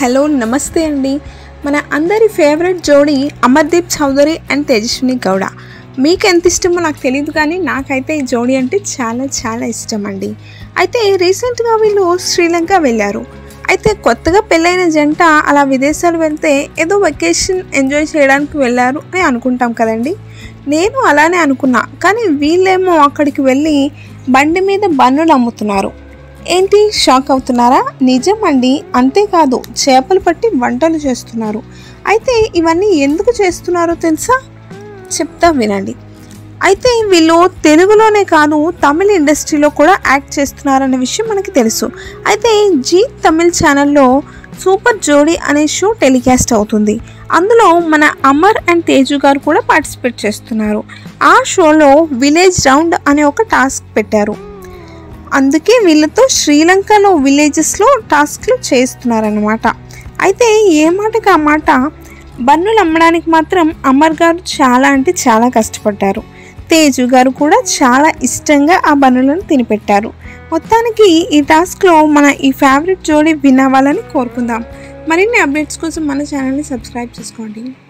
hello నమస్తే అండి మన అందరి ఫేవరెట్ జోడీ అమర్దీప్ చౌదరి అండ్ తేజస్విని గౌడ మీకు ఎంత ఇష్టమో నాకు తెలియదు కానీ నాకైతే ఈ జోడీ అంటే చాలా చాలా ఇష్టం అండి అయితే రీసెంట్గా వీళ్ళు శ్రీలంక వెళ్ళారు అయితే కొత్తగా పెళ్ళైన జంట అలా విదేశాలు వెళ్తే ఏదో వెకేషన్ ఎంజాయ్ చేయడానికి వెళ్ళారు అని అనుకుంటాం కదండి నేను అలానే అనుకున్నా కానీ వీళ్ళేమో అక్కడికి వెళ్ళి బండి మీద బన్నులు అమ్ముతున్నారు ఏంటి షాక్ అవుతున్నారా నిజం అండి అంతేకాదు చేపలు పట్టి వంటలు చేస్తున్నారు అయితే ఇవన్నీ ఎందుకు చేస్తున్నారో తెలుసా చెప్తా వినండి అయితే వీళ్ళు తెలుగులోనే కాదు తమిళ ఇండస్ట్రీలో కూడా యాక్ట్ చేస్తున్నారనే విషయం మనకి తెలుసు అయితే జీ తమిళ్ ఛానల్లో సూపర్ జోడీ అనే షో టెలికాస్ట్ అవుతుంది అందులో మన అమర్ అండ్ తేజు గారు కూడా పార్టిసిపేట్ చేస్తున్నారు ఆ షోలో విలేజ్ రౌండ్ అనే ఒక టాస్క్ పెట్టారు అందుకే వీళ్ళతో శ్రీలంకలో విలేజెస్లో టాస్క్లు చేస్తున్నారనమాట అయితే ఏ మాటకి ఆ మాట బన్నులు అమ్మడానికి మాత్రం అమర్ గారు చాలా అంటే చాలా కష్టపడ్డారు తేజు గారు కూడా చాలా ఇష్టంగా ఆ బన్నులను తినిపెట్టారు మొత్తానికి ఈ టాస్క్లో మన ఈ ఫేవరెట్ జోడీ విన్ అవ్వాలని కోరుకుందాం మరిన్ని అప్డేట్స్ కోసం మన ఛానల్ని సబ్స్క్రైబ్ చేసుకోండి